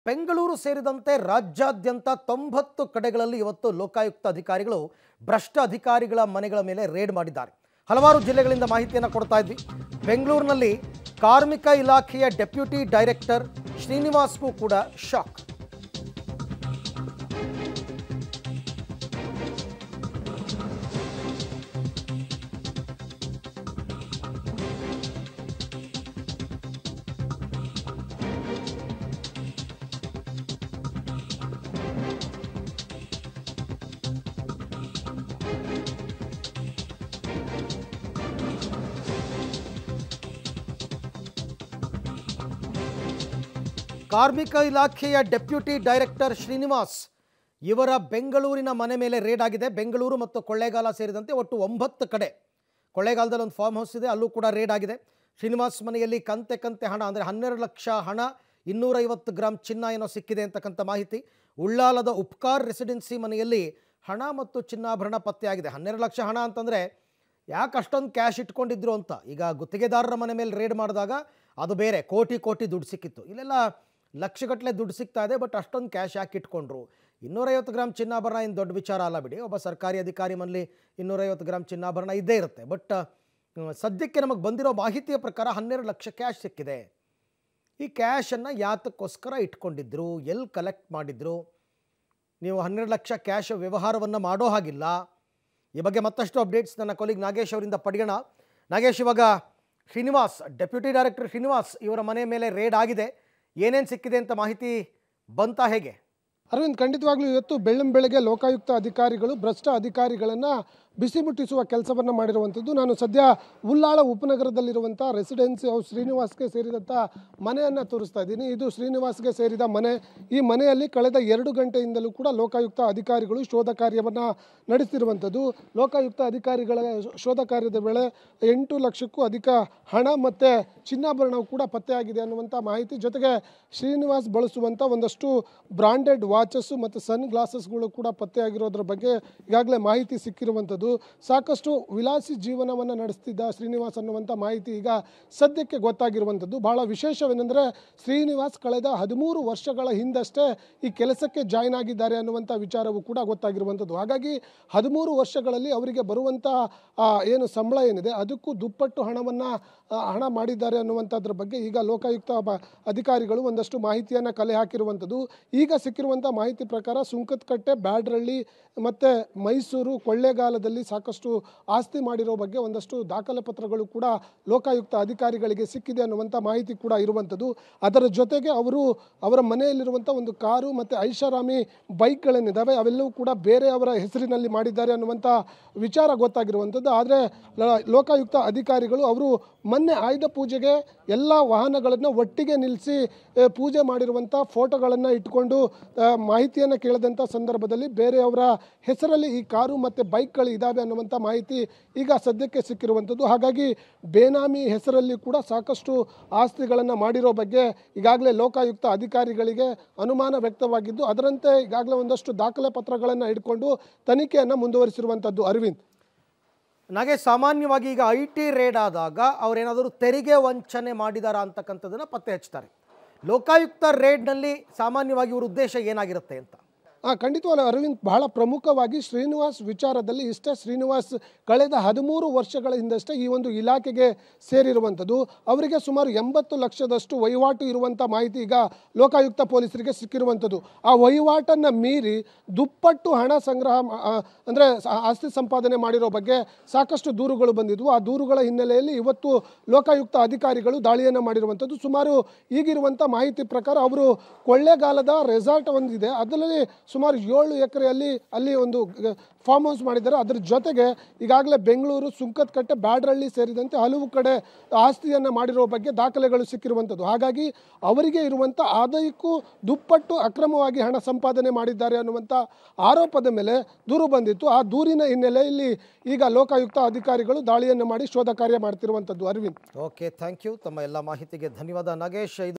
ಬೆಂಗಳೂರು ಸೇರಿದಂತೆ ರಾಜ್ಯಾದ್ಯಂತ ತೊಂಬತ್ತು ಕಡೆಗಳಲ್ಲಿ ಇವತ್ತು ಲೋಕಾಯುಕ್ತ ಅಧಿಕಾರಿಗಳು ಭ್ರಷ್ಟ ಅಧಿಕಾರಿಗಳ ಮನೆಗಳ ಮೇಲೆ ರೇಡ್ ಮಾಡಿದ್ದಾರೆ ಹಲವಾರು ಜಿಲ್ಲೆಗಳಿಂದ ಮಾಹಿತಿಯನ್ನು ಕೊಡ್ತಾ ಇದ್ವಿ ಬೆಂಗಳೂರಿನಲ್ಲಿ ಕಾರ್ಮಿಕ ಇಲಾಖೆಯ ಡೆಪ್ಯೂಟಿ ಡೈರೆಕ್ಟರ್ ಶ್ರೀನಿವಾಸ್ಗೂ ಕೂಡ ಶಾಕ್ ಕಾರ್ಮಿಕ ಇಲಾಖೆಯ ಡೆಪ್ಯೂಟಿ ಡೈರೆಕ್ಟರ್ ಶ್ರೀನಿವಾಸ್ ಇವರ ಬೆಂಗಳೂರಿನ ಮನೆ ಮೇಲೆ ರೇಡ್ ಆಗಿದೆ ಬೆಂಗಳೂರು ಮತ್ತು ಕೊಳ್ಳೇಗಾಲ ಸೇರಿದಂತೆ ಒಟ್ಟು ಒಂಬತ್ತು ಕಡೆ ಕೊಳ್ಳೇಗಾಲದಲ್ಲಿ ಒಂದು ಫಾರ್ಮ್ ಹೌಸ್ ಇದೆ ಅಲ್ಲೂ ಕೂಡ ರೇಡ್ ಆಗಿದೆ ಶ್ರೀನಿವಾಸ್ ಮನೆಯಲ್ಲಿ ಕಂತೆ ಕಂತೆ ಹಣ ಅಂದರೆ ಹನ್ನೆರಡು ಲಕ್ಷ ಹಣ ಇನ್ನೂರೈವತ್ತು ಗ್ರಾಮ್ ಚಿನ್ನ ಏನೋ ಸಿಕ್ಕಿದೆ ಅಂತಕ್ಕಂಥ ಮಾಹಿತಿ ಉಳ್ಳಾಲದ ಉಪ್ಕಾರ್ ರೆಸಿಡೆನ್ಸಿ ಮನೆಯಲ್ಲಿ ಹಣ ಮತ್ತು ಚಿನ್ನಾಭರಣ ಪತ್ತೆಯಾಗಿದೆ ಹನ್ನೆರಡು ಲಕ್ಷ ಹಣ ಅಂತಂದರೆ ಯಾಕೆ ಅಷ್ಟೊಂದು ಕ್ಯಾಶ್ ಇಟ್ಕೊಂಡಿದ್ರು ಅಂತ ಈಗ ಗುತ್ತಿಗೆದಾರರ ಮನೆ ಮೇಲೆ ರೇಡ್ ಮಾಡಿದಾಗ ಅದು ಬೇರೆ ಕೋಟಿ ಕೋಟಿ ದುಡ್ಡು ಸಿಕ್ಕಿತ್ತು ಇಲ್ಲೆಲ್ಲ ಲಕ್ಷಗಟ್ಟಲೆ ದುಡ್ಡು ಸಿಗ್ತಾ ಇದೆ ಬಟ್ ಅಷ್ಟೊಂದು ಕ್ಯಾಶ್ ಯಾಕೆ ಇಟ್ಕೊಂಡ್ರು ಇನ್ನೂರೈವತ್ತು ಗ್ರಾಮ್ ಚಿನ್ನಾಭರಣ ಏನು ದೊಡ್ಡ ವಿಚಾರ ಅಲ್ಲ ಬಿಡಿ ಒಬ್ಬ ಸರ್ಕಾರಿ ಅಧಿಕಾರಿ ಮನೇಲಿ ಇನ್ನೂರೈವತ್ತು ಗ್ರಾಮ್ ಚಿನ್ನಾಭರಣ ಇದ್ದೇ ಇರುತ್ತೆ ಬಟ್ ಸದ್ಯಕ್ಕೆ ನಮಗೆ ಬಂದಿರೋ ಮಾಹಿತಿಯ ಪ್ರಕಾರ ಹನ್ನೆರಡು ಲಕ್ಷ ಕ್ಯಾಶ್ ಸಿಕ್ಕಿದೆ ಈ ಕ್ಯಾಶನ್ನು ಯಾತಕ್ಕೋಸ್ಕರ ಇಟ್ಕೊಂಡಿದ್ರು ಎಲ್ಲಿ ಕಲೆಕ್ಟ್ ಮಾಡಿದ್ರು ನೀವು ಹನ್ನೆರಡು ಲಕ್ಷ ಕ್ಯಾಶ್ ವ್ಯವಹಾರವನ್ನು ಮಾಡೋ ಹಾಗಿಲ್ಲ ಈ ಬಗ್ಗೆ ಮತ್ತಷ್ಟು ಅಪ್ಡೇಟ್ಸ್ ನನ್ನ ಕೊಲಿಗ್ ನಾಗೇಶ್ ಅವರಿಂದ ಪಡೆಯೋಣ ನಾಗೇಶ್ ಇವಾಗ ಶ್ರೀನಿವಾಸ್ ಡೆಪ್ಯೂಟಿ ಡೈರೆಕ್ಟರ್ ಶ್ರೀನಿವಾಸ್ ಇವರ ಮನೆ ಮೇಲೆ ರೇಡ್ ಆಗಿದೆ ಏನೇನು ಸಿಕ್ಕಿದೆ ಅಂತ ಮಾಹಿತಿ ಬಂತಾ ಹೇಗೆ ಅರವಿಂದ್ ಖಂಡಿತವಾಗ್ಲೂ ಇವತ್ತು ಬೆಳ್ಳಂ ಬೆಳಗ್ಗೆ ಲೋಕಾಯುಕ್ತ ಅಧಿಕಾರಿಗಳು ಭ್ರಷ್ಟ ಅಧಿಕಾರಿಗಳನ್ನು ಬಿಸಿ ಮುಟ್ಟಿಸುವ ಕೆಲಸವನ್ನು ಮಾಡಿರುವಂಥದ್ದು ನಾನು ಸದ್ಯ ಉಲ್ಲಾಳ ಉಪನಗರದಲ್ಲಿರುವಂಥ ರೆಸಿಡೆನ್ಸಿ ಹೌಸ್ ಶ್ರೀನಿವಾಸ್ಗೆ ಸೇರಿದಂಥ ಮನೆಯನ್ನು ತೋರಿಸ್ತಾ ಇದ್ದೀನಿ ಇದು ಶ್ರೀನಿವಾಸ್ಗೆ ಸೇರಿದ ಮನೆ ಈ ಮನೆಯಲ್ಲಿ ಕಳೆದ ಎರಡು ಗಂಟೆಯಿಂದಲೂ ಕೂಡ ಲೋಕಾಯುಕ್ತ ಅಧಿಕಾರಿಗಳು ಶೋಧ ಕಾರ್ಯವನ್ನು ನಡೆಸ್ತಿರುವಂಥದ್ದು ಲೋಕಾಯುಕ್ತ ಅಧಿಕಾರಿಗಳ ಶೋಧ ಕಾರ್ಯದ ವೇಳೆ ಎಂಟು ಲಕ್ಷಕ್ಕೂ ಅಧಿಕ ಹಣ ಮತ್ತು ಚಿನ್ನಾಭರಣವು ಕೂಡ ಪತ್ತೆಯಾಗಿದೆ ಅನ್ನುವಂಥ ಮಾಹಿತಿ ಜೊತೆಗೆ ಶ್ರೀನಿವಾಸ್ ಬಳಸುವಂಥ ಒಂದಷ್ಟು ಬ್ರಾಂಡೆಡ್ ವಾಚಸ್ಸು ಮತ್ತು ಸನ್ ಗ್ಲಾಸಸ್ಗಳು ಕೂಡ ಪತ್ತೆಯಾಗಿರೋದ್ರ ಬಗ್ಗೆ ಈಗಾಗಲೇ ಮಾಹಿತಿ ಸಿಕ್ಕಿರುವಂಥದ್ದು ಸಾಕಷ್ಟು ವಿಲಾಸಿ ಜೀವನವನ್ನು ನಡೆಸ್ತಿದ್ದ ಶ್ರೀನಿವಾಸ್ ಅನ್ನುವಂಥ ಮಾಹಿತಿ ಈಗ ಸದ್ಯಕ್ಕೆ ಗೊತ್ತಾಗಿರುವಂಥದ್ದು ಬಹಳ ವಿಶೇಷವೇನೆಂದರೆ ಶ್ರೀನಿವಾಸ್ ಕಳೆದ ಹದಿಮೂರು ವರ್ಷಗಳ ಹಿಂದಷ್ಟೇ ಈ ಕೆಲಸಕ್ಕೆ ಜಾಯ್ನ್ ಆಗಿದ್ದಾರೆ ಅನ್ನುವಂಥ ವಿಚಾರವೂ ಕೂಡ ಗೊತ್ತಾಗಿರುವಂಥದ್ದು ಹಾಗಾಗಿ ಹದಿಮೂರು ವರ್ಷಗಳಲ್ಲಿ ಅವರಿಗೆ ಬರುವಂಥ ಆ, ಏನು ಸಂಬಳ ಏನಿದೆ ಅದಕ್ಕೂ ದುಪ್ಪಟ್ಟು ಹಣವನ್ನು ಹಣ ಮಾಡಿದ್ದಾರೆ ಅನ್ನುವಂಥದ್ರ ಬಗ್ಗೆ ಈಗ ಲೋಕಾಯುಕ್ತ ಬ- ಅಧಿಕಾರಿಗಳು ಒಂದಷ್ಟು ಮಾಹಿತಿಯನ್ನು ಕಲೆ ಹಾಕಿರುವಂಥದ್ದು ಈಗ ಸಿಕ್ಕಿರುವಂಥ ಮಾಹಿತಿ ಪ್ರಕಾರ ಸುಂಕದಕಟ್ಟೆ ಬ್ಯಾಡ್ರಳ್ಳಿ ಮತ್ತು ಮೈಸೂರು ಕೊಳ್ಳೇಗಾಲದಲ್ಲಿ ಸಾಕಷ್ಟು ಆಸ್ತಿ ಮಾಡಿರೋ ಬಗ್ಗೆ ಒಂದಷ್ಟು ದಾಖಲೆ ಪತ್ರಗಳು ಕೂಡ ಲೋಕಾಯುಕ್ತ ಅಧಿಕಾರಿಗಳಿಗೆ ಸಿಕ್ಕಿದೆ ಅನ್ನುವಂಥ ಮಾಹಿತಿ ಕೂಡ ಇರುವಂಥದ್ದು ಅದರ ಜೊತೆಗೆ ಅವರು ಅವರ ಮನೆಯಲ್ಲಿರುವಂಥ ಒಂದು ಕಾರು ಮತ್ತು ಐಷಾರಾಮಿ ಬೈಕ್ಗಳೇನಿದ್ದಾವೆ ಅವೆಲ್ಲವೂ ಕೂಡ ಬೇರೆಯವರ ಹೆಸರಿನಲ್ಲಿ ಮಾಡಿದ್ದಾರೆ ಅನ್ನುವಂಥ ವಿಚಾರ ಗೊತ್ತಾಗಿರುವಂಥದ್ದು ಆದರೆ ಲೋಕಾಯುಕ್ತ ಅಧಿಕಾರಿಗಳು ಅವರು ಮೊನ್ನೆ ಆಯುಧ ಪೂಜೆಗೆ ಎಲ್ಲ ವಾಹನಗಳನ್ನು ಒಟ್ಟಿಗೆ ನಿಲ್ಲಿಸಿ ಆ, ಪೂಜೆ ಮಾಡಿರುವಂಥ ಫೋಟೋಗಳನ್ನು ಇಟ್ಕೊಂಡು ಆ, ಮಾಹಿತಿಯನ್ನು ಕೇಳಿದಂಥ ಸಂದರ್ಭದಲ್ಲಿ ಬೇರೆಯವರ ಹೆಸರಲ್ಲಿ ಈ ಕಾರು ಮತ್ತು ಬೈಕ್ಗಳು ಇದ್ದಾವೆ ಅನ್ನುವಂಥ ಮಾಹಿತಿ ಈಗ ಸದ್ಯಕ್ಕೆ ಸಿಕ್ಕಿರುವಂಥದ್ದು ಹಾಗಾಗಿ ಬೇನಾಮಿ ಹೆಸರಲ್ಲಿ ಕೂಡ ಸಾಕಷ್ಟು ಆಸ್ತಿಗಳನ್ನು ಮಾಡಿರೋ ಬಗ್ಗೆ ಈಗಾಗಲೇ ಲೋಕಾಯುಕ್ತ ಅಧಿಕಾರಿಗಳಿಗೆ ಅನುಮಾನ ವ್ಯಕ್ತವಾಗಿದ್ದು ಅದರಂತೆ ಈಗಾಗಲೇ ಒಂದಷ್ಟು ದಾಖಲೆ ಪತ್ರಗಳನ್ನು ಇಟ್ಕೊಂಡು ತನಿಖೆಯನ್ನು ಮುಂದುವರಿಸಿರುವಂಥದ್ದು ಅರವಿಂದ್ ನಾಗೇಶ್ ಸಾಮಾನ್ಯವಾಗಿ ಈಗ ಐ ಟಿ ರೇಡ್ ಆದಾಗ ಅವರೇನಾದರೂ ತೆರಿಗೆ ವಂಚನೆ ಮಾಡಿದಾರಾ ಅಂತಕ್ಕಂಥದ್ದನ್ನು ಪತ್ತೆ ಹಚ್ತಾರೆ ಲೋಕಾಯುಕ್ತ ರೇಡ್ನಲ್ಲಿ ಸಾಮಾನ್ಯವಾಗಿ ಇವ್ರ ಉದ್ದೇಶ ಏನಾಗಿರುತ್ತೆ ಅಂತ ಆ ಖಂಡಿತವಾಗ್ಲೂ ಅರವಿಂದ್ ಬಹಳ ಪ್ರಮುಖವಾಗಿ ಶ್ರೀನಿವಾಸ್ ವಿಚಾರದಲ್ಲಿ ಇಷ್ಟೇ ಶ್ರೀನಿವಾಸ್ ಕಳೆದ ಹದಿಮೂರು ವರ್ಷಗಳ ಹಿಂದಷ್ಟೇ ಈ ಒಂದು ಇಲಾಖೆಗೆ ಸೇರಿರುವಂಥದ್ದು ಅವರಿಗೆ ಸುಮಾರು ಎಂಬತ್ತು ಲಕ್ಷದಷ್ಟು ವಹಿವಾಟು ಇರುವಂಥ ಮಾಹಿತಿ ಈಗ ಲೋಕಾಯುಕ್ತ ಪೊಲೀಸರಿಗೆ ಸಿಕ್ಕಿರುವಂಥದ್ದು ಆ ವಹಿವಾಟನ್ನು ಮೀರಿ ದುಪ್ಪಟ್ಟು ಹಣ ಸಂಗ್ರಹ ಮಾ- ಆ, ಅಂದರೆ ಸ- ಆಸ್ತಿ ಸಂಪಾದನೆ ಮಾಡಿರೋ ಬಗ್ಗೆ ಸಾಕಷ್ಟು ದೂರುಗಳು ಬಂದಿದ್ವು ಆ ದೂರುಗಳ ಹಿನ್ನೆಲೆಯಲ್ಲಿ ಇವತ್ತು ಲೋಕಾಯುಕ್ತ ಅಧಿಕಾರಿಗಳು ದಾಳಿಯನ್ನು ಮಾಡಿರುವಂಥದ್ದು ಸುಮಾರು ಈಗಿರುವಂಥ ಮಾಹಿತಿ ಪ್ರಕಾರ ಅವರು ಕೊಳ್ಳೇಗಾಲದ ರೆಸಾರ್ಟ್ ಒಂದಿದೆ ಅದರಲ್ಲಿ ಸುಮಾರು ಏಳು ಎಕರೆಯಲ್ಲಿ ಅಲ್ಲಿ ಒಂದು ಫಾರ್ಮ್ ಹೌಸ್ ಮಾಡಿದ್ದಾರೆ ಅದರ ಜೊತೆಗೆ ಈಗಾಗಲೇ ಬೆಂಗಳೂರು ಸುಂಕದಕಟ್ಟೆ ಬ್ಯಾಡ್ರಳ್ಳಿ ಸೇರಿದಂತೆ ಹಲವು ಕಡೆ ಆಸ್ತಿಯನ್ನು ಮಾಡಿರೋ ಬಗ್ಗೆ ದಾಖಲೆಗಳು ಸಿಕ್ಕಿರುವಂಥದ್ದು ಹಾಗಾಗಿ ಅವರಿಗೆ ಇರುವಂಥ ಆದಾಯಕ್ಕೂ ದುಪ್ಪಟ್ಟು ಅಕ್ರಮವಾಗಿ ಹಣ ಸಂಪಾದನೆ ಮಾಡಿದ್ದಾರೆ ಅನ್ನುವಂಥ ಆರೋಪದ ಮೇಲೆ ದೂರು ಬಂದಿತ್ತು ಆ ದೂರಿನ ಹಿನ್ನೆಲೆಯಲ್ಲಿ ಈಗ ಲೋಕಾಯುಕ್ತ ಅಧಿಕಾರಿಗಳು ದಾಳಿಯನ್ನು ಮಾಡಿ ಶೋಧ ಕಾರ್ಯ ಮಾಡ್ತಿರುವಂಥದ್ದು ಅರವಿಂದ್ ಓಕೆ ಥ್ಯಾಂಕ್ ಯು ತಮ್ಮ ಎಲ್ಲ ಮಾಹಿತಿಗೆ ಧನ್ಯವಾದ ನಾಗೇಶ್ ಇದು